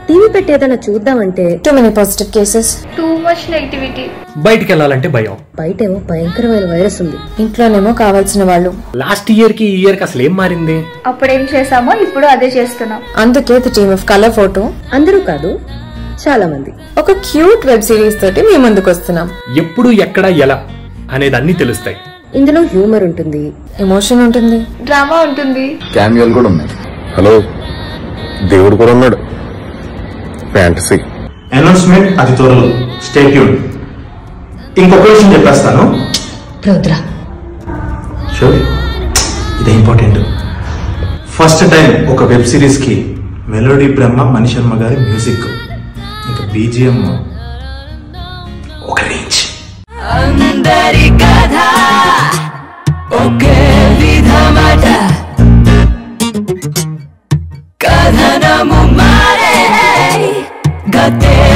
TV పెట్టి ఏదైనా చూద్దామంటే too many positive cases too much negativity బయటికి వెళ్ళాలంటే భయం బయటేమో భయంకరమైన వైరస్ ఉంది ఇంట్లోనేమో కావాల్సిన వాళ్ళు లాస్ట్ ఇయర్ కి ఈ ఇయర్ కి అసలు ఏం మారింది అప్పుడేం చేసామో ఇప్పుడు అదే చేస్తున్నాం అందుకే the team of colour photo అందరూ కాదు చాలా మంది ఒక క్యూట్ వెబ్ సిరీస్ తోటి మీ ముందుకు వస్తున్నాం ఎప్పుడు ఎక్కడ ఎలా అనేది అన్ని తెలుస్తాయి ఇందులో హ్యూమర్ ఉంటుంది ఎమోషన్ ఉంటుంది డ్రామా ఉంటుంది క్యామియోలు కూడా ఉన్నాయి హలో దేవుడు కూడా ఉన్నాడు ఫ్యాంటసీ అనౌన్స్మెంట్ అతి త్వరలో స్టేట్యూడ్ ఇంకొక విషయం చెప్పేస్తాను రుద్ర షూర్ ఇది ఇంపార్టెంట్ ఫస్ట్ టైం ఒక వెబ్ సిరీస్ కి మెలోడీ బ్రహ్మ మణి శర్మ గారి మ్యూజిక్ ఇంకా బీజిఎం ఒక రేంజ్ అందరి కథ ఒకే విధమట కథనము మారే గతే